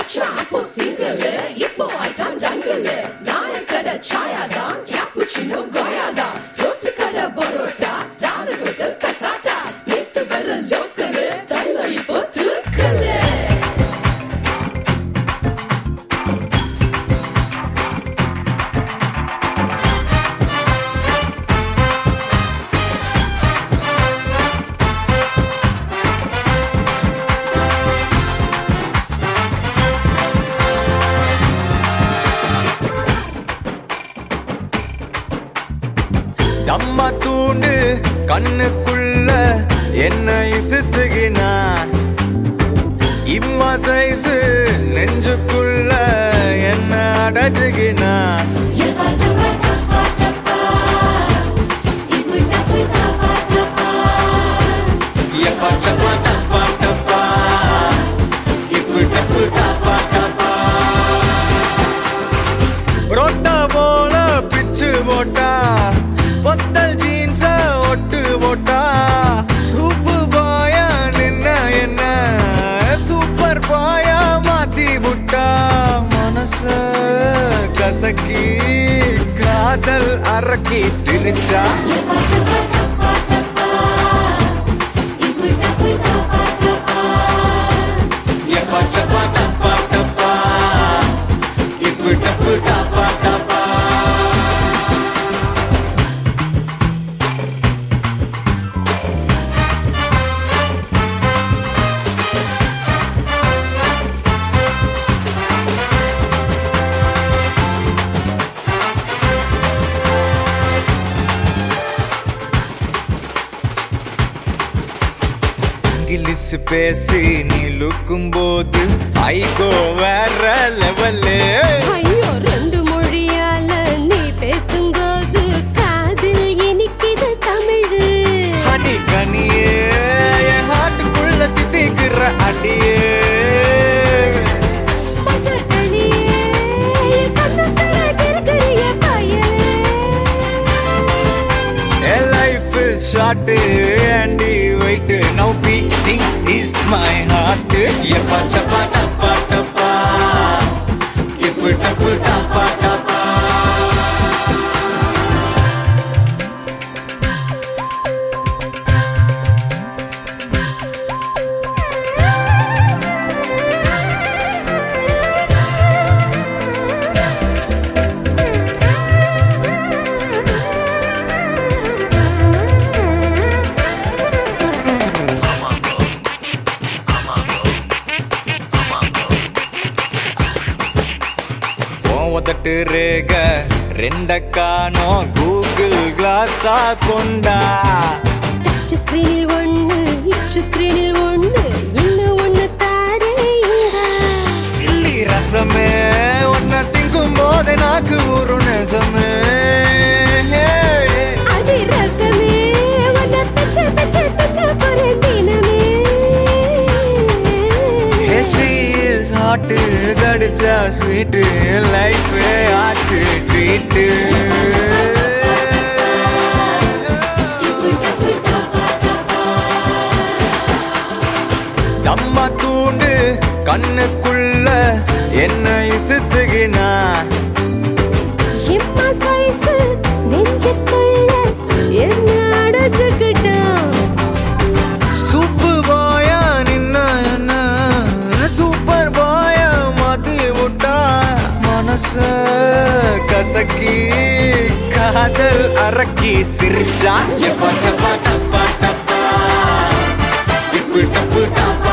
மச்சான் அப்போ சிங்கிள் இப்போ ஐட்டம் டங்கிள் நாயன் கடை சாயா தான் கேப்புச்சினோ கோயா தான் ரோட்டு கடை பரோட்டா ஸ்டார் ஹோட்டல் கசாட்டா நேத்து வர லோக்கல் ஸ்டைல் இப்போ தூக்கல் தம்மா தூண்டு கண்ணுக்குள்ள என்ன இசுத்துகினா இம்மா சைஸு நெஞ்சுக்குள்ள என்ன அடைச்சுகினா எப்பா சப்பா டப்பா டப்பா இப்பு டப்பு டப்பா டப்பா ரொட்டா போல பிச்சு போட்டா பொத்தல் ஜீன்ஸ ஒட்டு போட்டா சூப்பு பாயா நின்ன என்ன சூப்பர் பாயா மாத்தி புட்டா மனச கசக்கி காதல் அரக்கி சிரிச்சா எப்பா சப்பா டப்பா டப்பா இப்பு டப்பு டப்பா டப்பா இங்கிலீஷ் பேசி நீ லுக்கும் போது ஐகோ வேற லெவலு ஐயோ ரெண்டு மொழியால நீ பேசும்போது காதில் இனிக்குது தமிழு ஹனி கனியே என் ஹார்ட்டுக்குள்ள தித்திக்கிற அடியே பசக்கணியே, என் கன்னத்துல கிறுக்கிறிய பயலே. என் life is short and wait now beating is my heart எப்பா சப்பா டப்பா டப்பா இப்பு டப்பு டப்பா டப்பா உன் உதட்டு ரேக ரெண்ட காணோம் கூகுள் கிளாஸா கொண்டா டச் ஸ்கிரீனில் ஒண்ணு இச்சு ஸ்கிரீனில் ஒண்ணு இன்னும் ஒண்ணு தாரே இந்தா. சில்லி ரசமே உன்னை திங்கும் போது நாக்கு ஒரு நெசமே அடி ரசமே, உன்னை பிச்சு பிச்சு திங்க போறேன் தினமே. ஹாட்டு கடிச்சா ஸ்வீட்டு லைஃபே ஆச்சு ட்ரீட்டு தம்மா தூண்டு கண்ணுக்குள்ள என்ன இசுத்துகினா எம்மா சைஸு நெஞ்சுக்குள்ள என்ன அடைச்சுக்கிட்டான் சூப்பு பாயா நின்ன என்ன சூப்பர் பாயா மாத்தி விட்டா மனச கசக்கி காதல் அரக்கி சிரிச்சா எப்பா சப்பா டப்பா டப்பா இப்பு டப்பு டப்பா